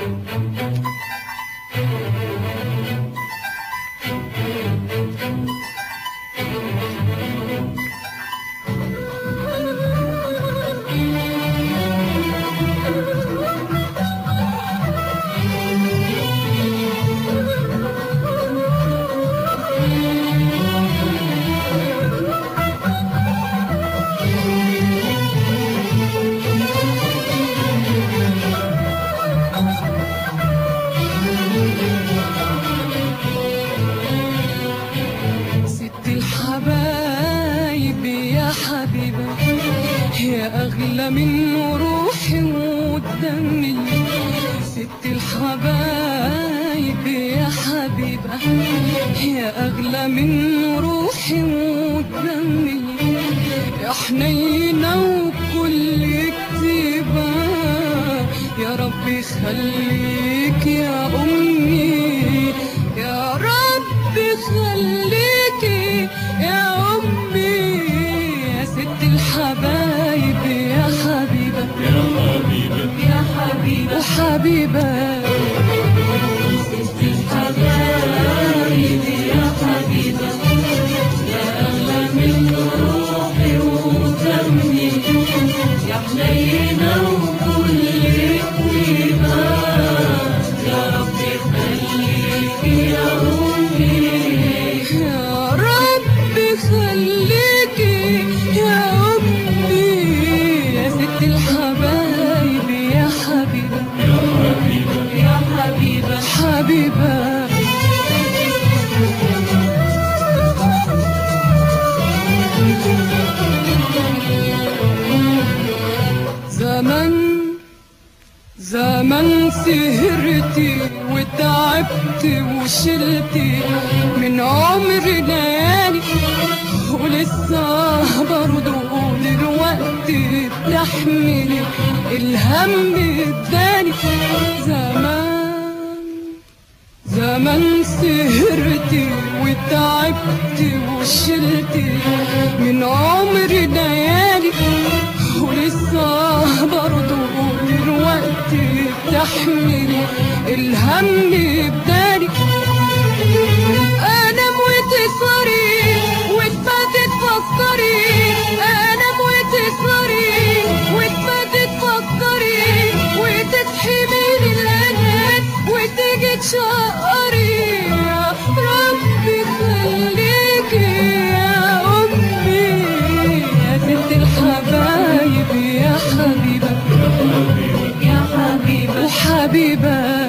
ست الحبايب يا حبيبة يا أغلى من روحي ودمي ست الحبايب يا حبيبة يا أغلى من روحي ودمي يا حنينة وكل كتيبة يا رب خليك يا أمي يا رب خليكي يا أمي يا ست الحبايب يا حبيبة يا حبيبة يا حبيبة وحبيبة ست الحبايب يا حبيبة يا أغلى من روحي ودمي يا حنينة وكل طيبة يا رب خليكي يا أمي يا رب خليكي يا أمي يا ست الحبايب يا حبيبة يا حبيبة يا حبيبة حبيبة زمن زمن سهرتي وتعبت وشلتي من عمري ليالي ولسه برضه دلوقتي بتحملي الهم الداني زمان زمان سهرتي وتعبت وشلتي من عمري ليالي ولسه برضه دلوقتي بتحملي الهم بدالي انام وتسهري وتبات تفكري انام وتسهري وتبات تفكري وتصحي من الانام وتيجي تشقري يا ربي خليكي يا امي يا ست الحبايب يا حبيبه يا حبيبه وحبيبه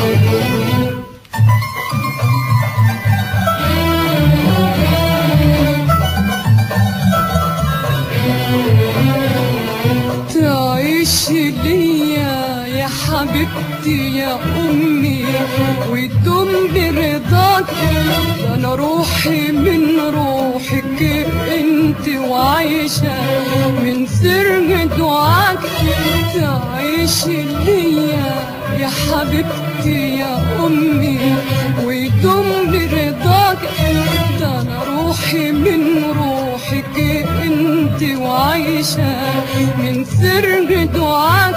تعيش ليا يا حبيبتي يا أمي وتدوم برضاك ده أنا روحي من روحك انت وعايشة من سر دعاك تعيش ليا يا حبيبتي يا أمي ويدوم برضاك ده أنا روحي من روحك انت وعايشة من سر دعاك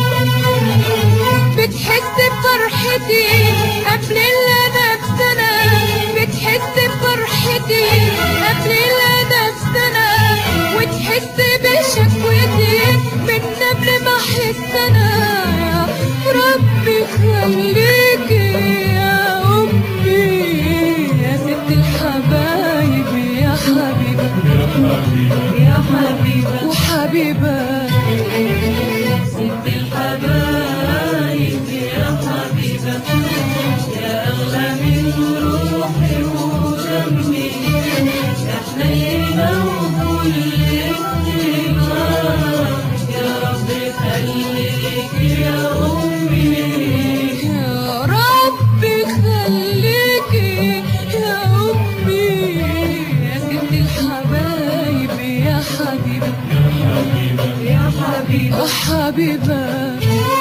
بتحس بفرحتي قبل اللي انا بسنة بتحس بفرحتي قبل اللي انا بسنة وتحس بشكوتي من قبل ما احس انا يا ربي خليكي يا امي يا ست الحبايب يا حبيبه يا حبيبة يا حبيبة وحبيبة ست الحبايب يا حبيبة يا أغلى من روحي ودمي يا حنينة وكل طيبة يا رب خليك يا أمي يا رب خليك يا أمي يا ست الحبايب يا حبيبة يا حبيبة يا حبيبة حبيبة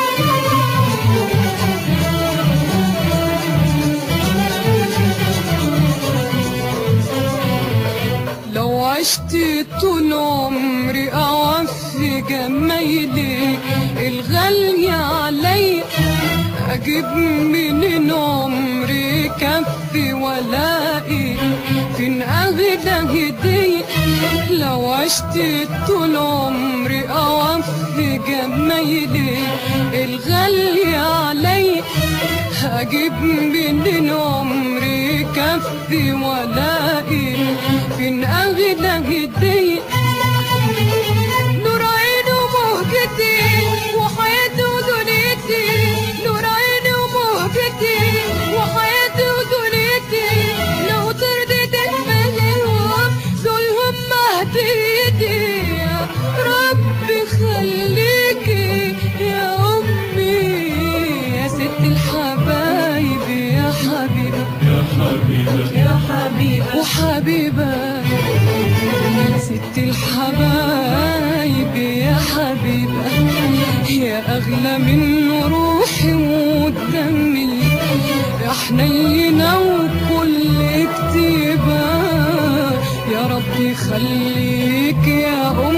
لو عشت طول عمري أعف جمايلك الغالية علي اجيب منين عمري كفي ولاقي فين اغلى هدية لو عشت طول عمري اوفي جمايلي الغالية علي هجيب منين عمري كفي ولاقي فين اغلى هدية نور عيني ومهجتي وحياتي ودنيتي نور عيني ومهجتي وحياتي ودنيتي لو ترضيت تفهمهم دول هم هديتي يا ربي خليكي يا أمي يا ست الحبايب يا حبيبة يا حبيبة يا حبيبة وحبيبة يا ست الحبايب يا حبيبة يا أغلى من روحي ودمي يا حنينة وكل كتيبة يا ربي خليك يا